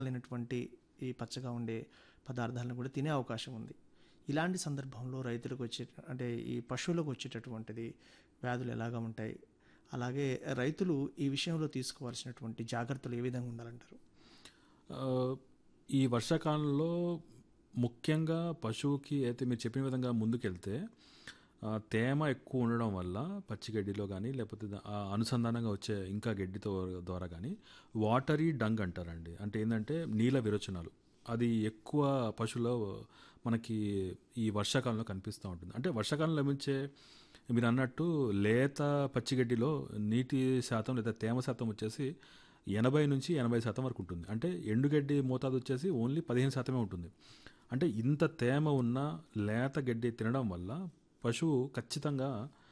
లేనటువంటి ఈ పచ్చగా ఉండే పదార్థాలను కూడా తినే అవకాశం ఉంది ఇలాంటి సందర్భంలో రైతులకు వచ్చే అంటే ఈ పశువులకు వచ్చేటటువంటిది వ్యాధులు ఎలాగా ఉంటాయి అలాగే రైతులు ఈ విషయంలో తీసుకోవాల్సినటువంటి జాగ్రత్తలు ఏ విధంగా ఉండాలంటారు ఆ, ఈ వర్షాకాలంలో ముఖ్యంగా పశువుకి అయితే మీరు చెప్పిన విధంగా ముందుకెళ్తే ఆ, తేమ ఎక్కువ ఉండడం వల్ల పచ్చిగడ్డిలో కానీ లేకపోతే దా- ఆ అనుసంధానంగా వచ్చే ఇంకా గడ్డితో ద్వారా కానీ వాటరీ డంగ్ అంటారండి అంటే ఏంటంటే నీల విరోచనాలు అది ఎక్కువ పశువులో మనకి ఈ వర్షాకాలంలో కనిపిస్తూ ఉంటుంది అంటే వర్షాకాలంలో లభించే మీరు అన్నట్టు లేత పచ్చిగడ్డిలో నీటి శాతం లేదా తేమ శాతం వచ్చేసి ఎనభై నుంచి ఎనభై శాతం వరకు ఉంటుంది అంటే ఎండుగడ్డి మోతాదు వచ్చేసి ఓన్లీ పదిహేను శాతమే ఉంటుంది అంటే ఇంత తేమ ఉన్న లేత గడ్డి తినడం వల్ల పశువు ఖచ్చితంగా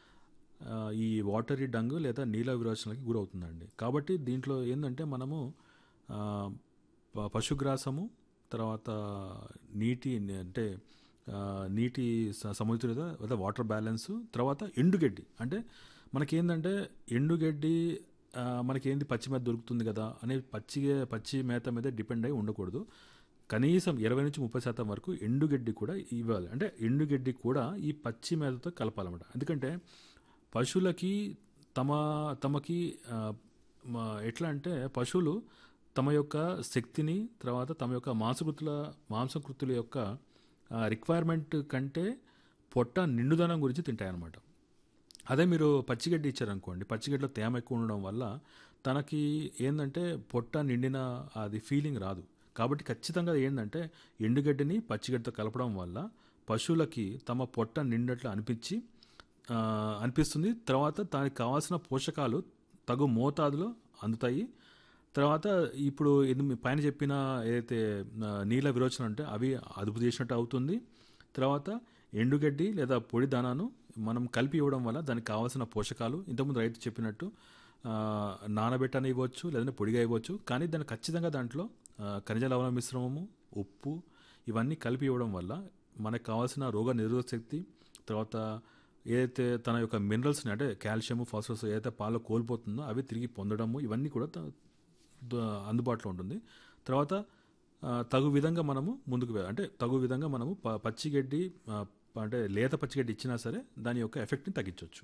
ఆ, ఈ వాటరీ డంగ్ లేదా నీల విరోచనలకి గురవుతుందండి కాబట్టి దీంట్లో ఏంటంటే మనము ఆ, ప- పశుగ్రాసము తర్వాత నీటి అంటే ఆ, నీటి స- సమతుల్యత లేదా వాటర్ బ్యాలెన్స్ తర్వాత ఎండుగడ్డి అంటే మనకేందంటే ఎండుగడ్డి ఆ, మనకేంది పచ్చి మేత దొరుకుతుంది కదా అనే పచ్చి పచ్చి మేత మీద డిపెండ్ అయి ఉండకూడదు కనీసం ఇరవై నుంచి ముప్పై శాతం వరకు ఎండుగడ్డి కూడా ఇవ్వాలి అంటే ఎండుగడ్డి కూడా ఈ పచ్చి మేతతో కలపాలన్నమాట ఎందుకంటే పశువులకి తమ తమకి ఆ, మ- ఎట్లా అంటే పశువులు తమ యొక్క శక్తిని తర్వాత తమ యొక్క మాంసకృతుల మాంసకృతుల యొక్క రిక్వైర్మెంట్ కంటే పొట్ట నిండుదనం గురించి తింటాయన్నమాట అదే మీరు పచ్చిగడ్డి ఇచ్చారనుకోండి పచ్చిగడ్డిలో తేమ ఎక్కువ ఉండడం వల్ల తనకి ఏంటంటే పొట్ట నిండిన అది ఫీలింగ్ రాదు కాబట్టి ఖచ్చితంగా ఏంటంటే ఎండుగడ్డిని పచ్చిగడ్డితో కలపడం వల్ల పశువులకి తమ పొట్ట నిండట్లు అనిపించి ఆ, అనిపిస్తుంది తర్వాత దానికి కావాల్సిన పోషకాలు తగు మోతాదులో అందుతాయి తర్వాత ఇప్పుడు ఇది మీ పైన చెప్పిన ఏదైతే ఆ, నీల విరోచన అంటే అవి అదుపు చేసినట్టు అవుతుంది తర్వాత ఎండుగడ్డి లేదా పొడి దానాను మనం కలిపి ఇవ్వడం వల్ల దానికి కావాల్సిన పోషకాలు ఇంతకుముందు రైతు చెప్పినట్టు ఆ, నానబెట్టని ఇవ్వచ్చు లేదంటే పొడిగా ఇవ్వచ్చు కానీ దాన్ని ఖచ్చితంగా దాంట్లో ఆ, ఖనిజ లవణ మిశ్రమము ఉప్పు ఇవన్నీ కలిపి ఇవ్వడం వల్ల మనకు కావాల్సిన రోగ నిరోధక శక్తి తర్వాత ఏదైతే తన యొక్క మినరల్స్ని అంటే కాల్షియం ఫాస్ఫరస్ ఏదైతే పాలు కోల్పోతుందో అవి తిరిగి పొందడము ఇవన్నీ కూడా త- ద- అందుబాటులో ఉంటుంది తర్వాత ఆ, తగు విధంగా మనము ముందుకు వెళ్ళాలి అంటే తగు విధంగా మనము ప- పచ్చిగడ్డి ఆ, అంటే లేత పచ్చిగడ్డి ఇచ్చినా సరే దాని యొక్క ఎఫెక్ట్ని తగ్గించవచ్చు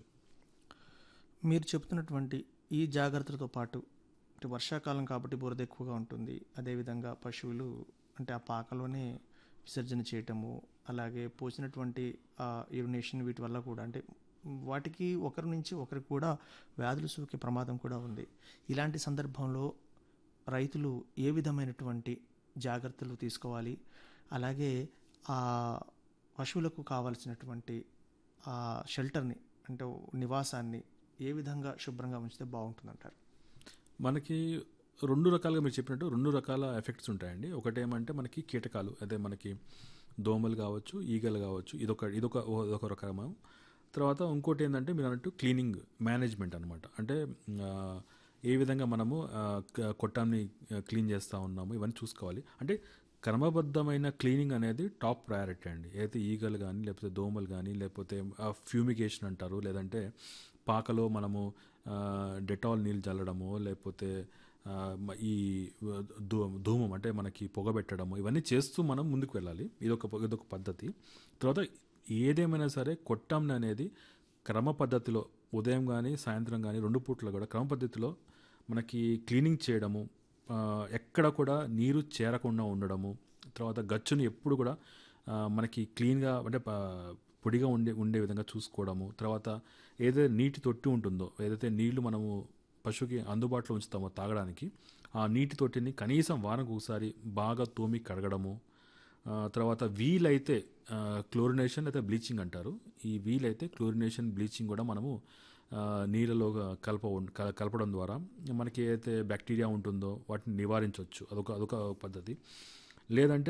మీరు చెబుతున్నటువంటి ఈ జాగ్రత్తలతో పాటు అంటే వర్షాకాలం కాబట్టి బురద ఎక్కువగా ఉంటుంది అదేవిధంగా పశువులు అంటే ఆ పాకలోనే విసర్జన చేయటము అలాగే పోసినటువంటి యూరినేషన్ వీటి వల్ల కూడా అంటే వాటికి ఒకరి నుంచి ఒకరికి కూడా వ్యాధులు సోకే ప్రమాదం కూడా ఉంది ఇలాంటి సందర్భంలో రైతులు ఏ విధమైనటువంటి జాగ్రత్తలు తీసుకోవాలి అలాగే ఆ పశువులకు కావాల్సినటువంటి ఆ షెల్టర్ని అంటే నివాసాన్ని ఏ విధంగా శుభ్రంగా ఉంచితే బాగుంటుందంటారు మనకి రెండు రకాలుగా మీరు చెప్పినట్టు రెండు రకాల ఎఫెక్ట్స్ ఉంటాయండి ఒకటేమంటే మనకి కీటకాలు అదే మనకి దోమలు కావచ్చు ఈగలు కావచ్చు ఇదొక ఇదొక ఇదొక రకము తర్వాత ఇంకోటి ఏంటంటే మీరు అన్నట్టు క్లీనింగ్ మేనేజ్మెంట్ అనమాట అంటే ఆ, ఏ విధంగా మనము ఆ, క- కొట్టాన్ని క్లీన్ చేస్తూ ఉన్నాము ఇవన్నీ చూసుకోవాలి అంటే క్రమబద్ధమైన క్లీనింగ్ అనేది టాప్ ప్రయారిటీ అండి ఏదైతే ఈగలు కానీ లేకపోతే దోమలు కానీ లేకపోతే ఫ్యూమిగేషన్ అంటారు లేదంటే పాకలో మనము ఆ, డెటాల్ నీళ్ళు చల్లడము లేకపోతే ఆ, మ- ఈ ధూ ధూమం అంటే మనకి పొగబెట్టడము ఇవన్నీ చేస్తూ మనం ముందుకు వెళ్ళాలి ఇదొక ప- ఇదొక పద్ధతి తర్వాత ఏదేమైనా సరే కొట్టంని అనేది క్రమ పద్ధతిలో ఉదయం కానీ సాయంత్రం కానీ రెండు పూట్ల కూడా క్రమ పద్ధతిలో మనకి క్లీనింగ్ చేయడము ఆ, ఎక్కడ కూడా నీరు చేరకుండా ఉండడము తర్వాత గచ్చుని ఎప్పుడు కూడా ఆ, మనకి క్లీన్గా అంటే ప- పొడిగా ఉండే ఉండే విధంగా చూసుకోవడము తర్వాత ఏదైతే నీటి తొట్టి ఉంటుందో ఏదైతే నీళ్లు మనము పశువుకి అందుబాటులో ఉంచుతామో తాగడానికి ఆ నీటి తొట్టిని కనీసం వారానికి ఒకసారి బాగా తోమి కడగడము ఆ, తర్వాత వీలైతే ఆ, క్లోరినేషన్ లేదా బ్లీచింగ్ అంటారు ఈ వీలైతే క్లోరినేషన్ బ్లీచింగ్ కూడా మనము ఆ, నీళ్ళలో కలప కల- కలపడం ద్వారా మనకి ఏదైతే బ్యాక్టీరియా ఉంటుందో వాటిని నివారించవచ్చు అదొక అదొక పద్ధతి లేదంటే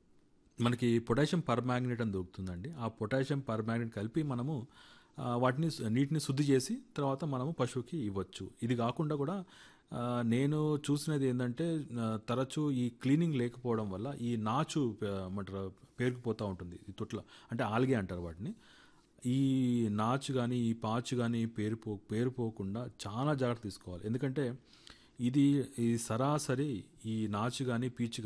మనకి పొటాషియం పర్మాంగనేట్ అని దొరుకుతుందండి ఆ పొటాషియం పర్మాంగనేట్ కలిపి మనము ఆ, వాటిని సు- నీటిని శుద్ధి చేసి తర్వాత మనము పశువుకి ఇవ్వచ్చు ఇది కాకుండా కూడా ఆ, నేను చూసినది ఏంటంటే ఆ, తరచూ ఈ క్లీనింగ్ లేకపోవడం వల్ల ఈ నాచు పే- ఏమంటారు పేరుకుపోతూ ఉంటుంది ఈ తొట్ల అంటే ఆల్గే అంటారు వాటిని ఈ నాచు కానీ ఈ పాచు కానీ పేరుపో పేరుపోకుండా చాలా జాగ్రత్త తీసుకోవాలి ఎందుకంటే ఇది ఈ సరాసరి ఈ నాచు కానీ పీచు